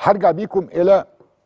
هرجع بيكم الى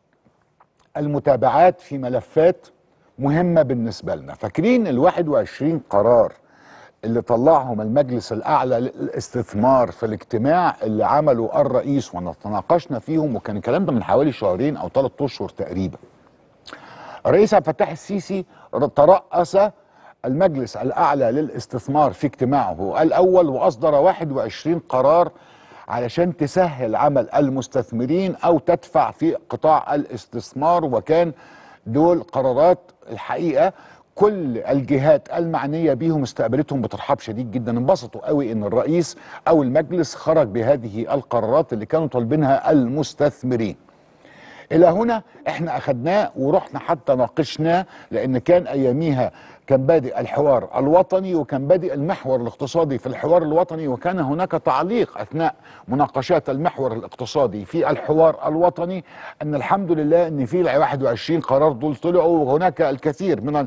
المتابعات في ملفات مهمة بالنسبة لنا فاكرين ال 21 قرار اللي طلعهم المجلس الأعلى للاستثمار في الاجتماع اللي عمله الرئيس ونتناقشنا فيهم وكان الكلام ده من حوالي شهرين أو ثلاث أشهر تقريبا الرئيس عبد الفتاح السيسي ترأس المجلس الأعلى للاستثمار في اجتماعه الأول وأصدر 21 قرار علشان تسهل عمل المستثمرين أو تدفع في قطاع الاستثمار وكان دول قرارات الحقيقة كل الجهات المعنية بيهم استقبلتهم بترحاب شديد جدا انبسطوا قوي ان الرئيس او المجلس خرج بهذه القرارات اللي كانوا طالبينها المستثمرين الى هنا احنا اخدناه ورحنا حتى ناقشناه لان كان اياميها كان بادئ الحوار الوطني وكان بادئ المحور الاقتصادي في الحوار الوطني وكان هناك تعليق اثناء مناقشات المحور الاقتصادي في الحوار الوطني ان الحمد لله ان في 21 قرار دول طلعوا وهناك الكثير من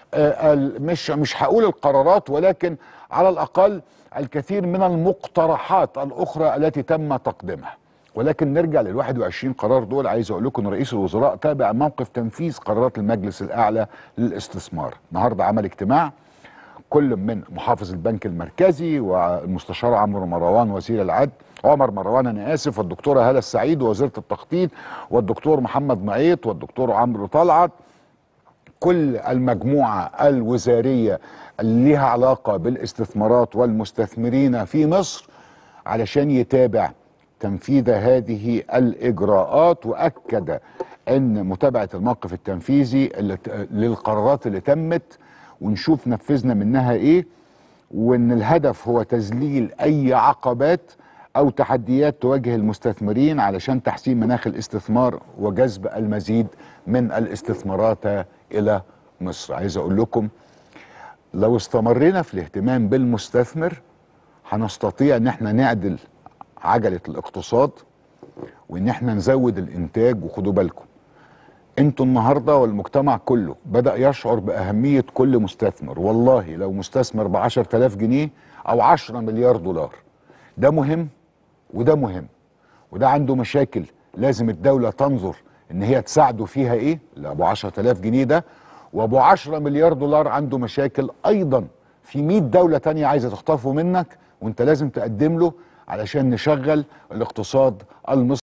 مش مش هقول القرارات ولكن على الاقل الكثير من المقترحات الاخرى التي تم تقديمها ولكن نرجع لل 21 قرار دول عايز اقول لكم ان رئيس الوزراء تابع موقف تنفيذ قرارات المجلس الاعلى للاستثمار النهارده عمل اجتماع كل من محافظ البنك المركزي والمستشار عمرو مروان وزير العدل عمر مروان انا اسف والدكتوره هاله السعيد وزيره التخطيط والدكتور محمد معيط والدكتور عمرو طلعت كل المجموعه الوزاريه اللي ليها علاقه بالاستثمارات والمستثمرين في مصر علشان يتابع تنفيذ هذه الاجراءات واكد ان متابعه الموقف التنفيذي اللي للقرارات اللي تمت ونشوف نفذنا منها ايه وان الهدف هو تذليل اي عقبات او تحديات تواجه المستثمرين علشان تحسين مناخ الاستثمار وجذب المزيد من الاستثمارات الى مصر عايز اقول لكم لو استمرينا في الاهتمام بالمستثمر هنستطيع ان احنا نعدل عجله الاقتصاد وان احنا نزود الانتاج وخدوا بالكم انتوا النهارده والمجتمع كله بدا يشعر باهميه كل مستثمر والله لو مستثمر ب 10000 جنيه او 10 مليار دولار ده مهم وده مهم وده عنده مشاكل لازم الدوله تنظر ان هي تساعده فيها ايه اللي ابو 10000 جنيه ده وابو 10 مليار دولار عنده مشاكل ايضا في 100 دوله تانية عايزه تخطفه منك وانت لازم تقدم له علشان نشغل الاقتصاد المصري